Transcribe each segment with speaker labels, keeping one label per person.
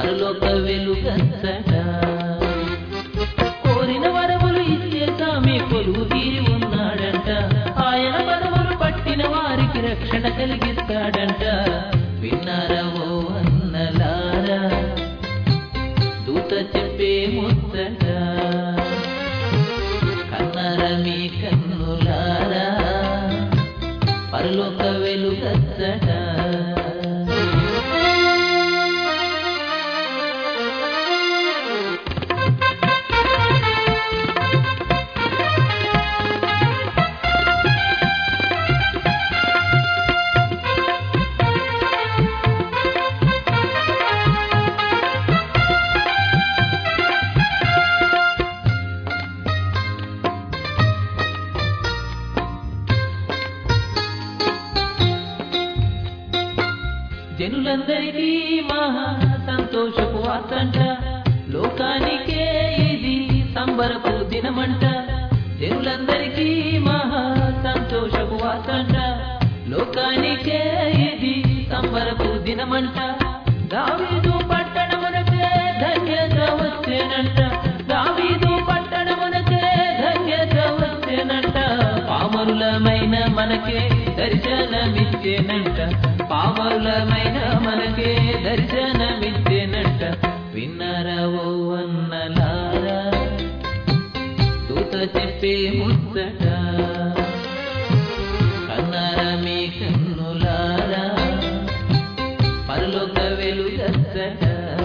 Speaker 1: పరలోక వెలుగచ్చట కోరిన వరములు ఇచ్చే స్వామి కొలువు తీరి ఉన్నాడంట ఆయన పదములు పట్టిన వారికి రక్షణ కలిగిస్తాడంట విన్నారా ఓ అన్నలారా దూత చెప్పే ముచ్చట కన్నర మీ కన్నులారా పరలోక వెలుగచ్చట జనులందరికీ మహా సంతోషపు వార్తంట లోకానికే ఇది సంబరపు దినమంట జనులందరికీ మహా సంతోషపు వార్తంట లోకానికే ఇది సంబరపు దినమంట దావీదు పట్టణమునకే ధన్యత వచ్చేనంట దావీదు పట్టణమునకే ధన్యత వచ్చేనంట పామరులమైన మనకే దర్శనమిచ్చేనంట పామరులమైన మనకే దర్శనమిచ్చేనంట విన్నరా ఓ అన్నలారా దూత చెప్పే ముచ్చట కన్నర మీ కన్నులారా పరలోక వెలుగచ్చట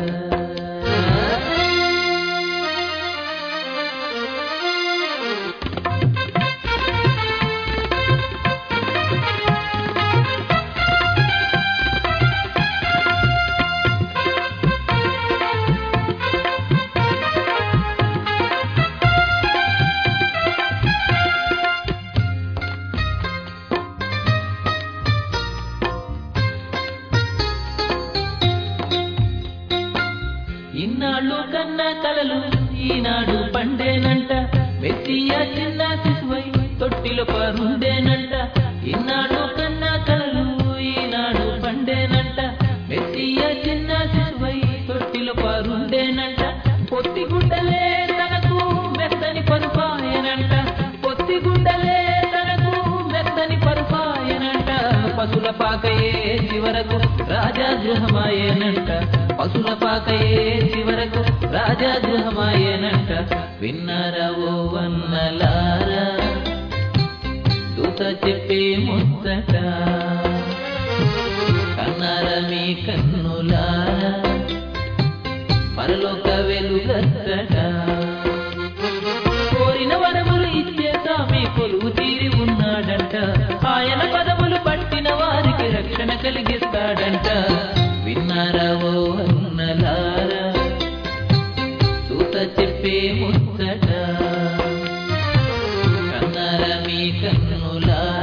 Speaker 1: ఇన్నాళ్ళు కన్న కలలు ఈనాడు పండేనంట మెస్సియ చిన్న శిశువై తొట్టిలో పరుండేనంట ఇన్నాళ్ళు కన్న కలలు ఈనాడు పండేనంట మెస్సియ చిన్న శిశువై తొట్టిలో పరుండేనంట పొత్తి గుడ్డలే తనకు మెత్తని పరుపాయనంట పొత్తి గుడ్డలే తనకు మెత్తని పరుపాయనంట పశుల పాకయే చివరకు రాజాగృహమాయేనంట పశుల పాకయే చివరకు రాజాగృహమాయేనంట విన్నారా ఓ వన్నలారా దూత చెప్పే ముచ్చట కన్నార మీ కన్నులారా పరలోక వెలుగచ్చట కోరిన వరములు ఇచ్చే స్వామి కొలువు తీరి ఉన్నాడంట ఆయన పదములు పట్టిన వారికి రక్షణ కలిగిస్తాడంట విన్నారా ఓ అన్నలారా దూత చెప్పే ముచ్చట కన్నర మీ కన్నులారా